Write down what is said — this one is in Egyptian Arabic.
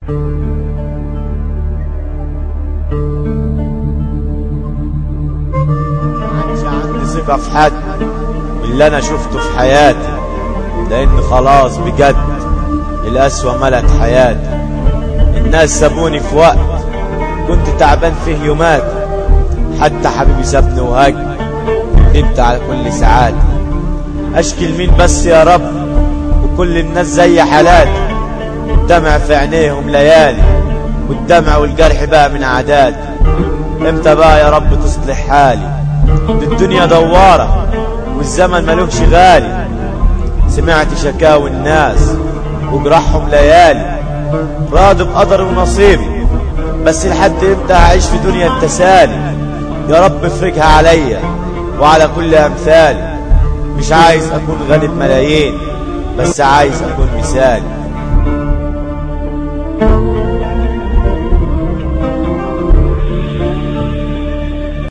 عادش عندي ثقة في حد باللي أنا شفته في حياتي لأن خلاص بجد القسوة ملت حياتي الناس سابوني في وقت كنت تعبان فيه يومات حتى حبيبي سابني وهج ندمت على كل ساعاتي أشكي لمين بس يا رب وكل الناس زي حالاتي الدمع في عينيهم ليالي والدمع والجرح بقى من عاداتي امتى بقى يا رب تصلح حالي دي الدنيا دوارة والزمن ملوش غالي سمعت شكاوي الناس وجرحهم ليالي راضي بقدر ونصيبي بس لحد امتى هعيش في دنيا التسالي يا رب افرجها عليا وعلى كل امثالي مش عايز اكون غني بملايين بس عايز اكون مثالي